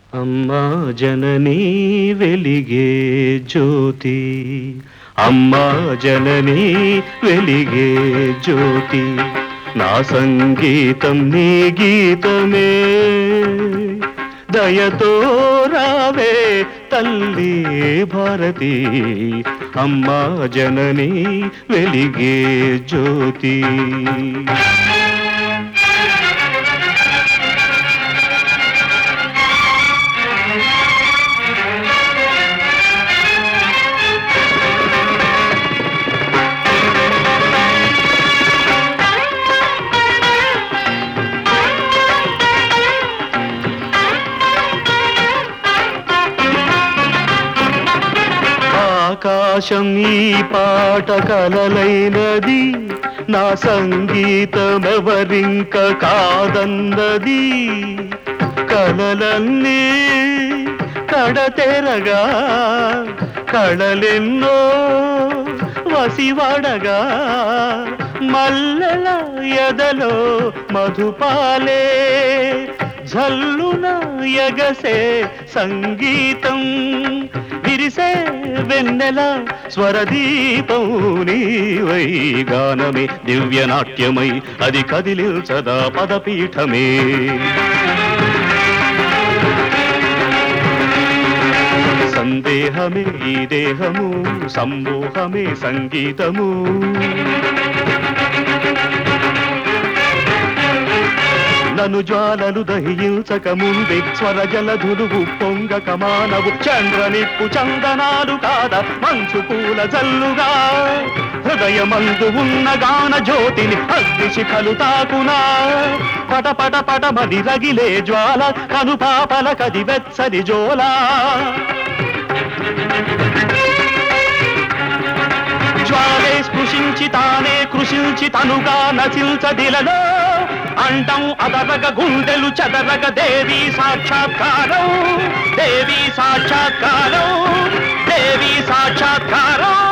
అమ్మా జననీ వెలిగే జ్యోతి అమ్మా జననీ వెలిగే జ్యోతి నా సంగీతం నీ గీతమే దయతో రావే తల్లి భారతి అమ్మా జననీ వెలిగే జ్యోతి ఆకాశం ఈ పాట కలలైనది నా సంగీతమెవరింక కాదన్నది కలలన్నీ కడతెరగా కళలెన్నో వసివడగా మల్లెల ఎదలో మధుపాలే జల్లున ఎగసే సంగీతం విరిసే వెన్నెల స్వరదీపం నీవై గానమే దివ్య నాట్యమై అది కదిలిల్చదా పదపీఠమే సందేహమే ఈ దేహము సమ్మోహమే సంగీతము నను జ్వాలలు దహించక ముందే స్వర జలధులువు పొంగక మానవు చంద్రనిప్పు చందనాలు కాద మంచు పూల జల్లుగా హృదయమందు ఉన్న గాన జ్యోతిని అగ్ని శిఖలు తాకునా పట పట పటమని రగిలే జ్వాల కను పాపల కది వెచ్చని జోలా జ్వాలే స్పృశించి తానే కృషించి తనుగా నశించదిలలో అండం అదరగ గుండెలు చదరగ దేవి సాక్షాత్కారం దేవి సాక్షాత్కారం దేవి సాక్షాత్కారం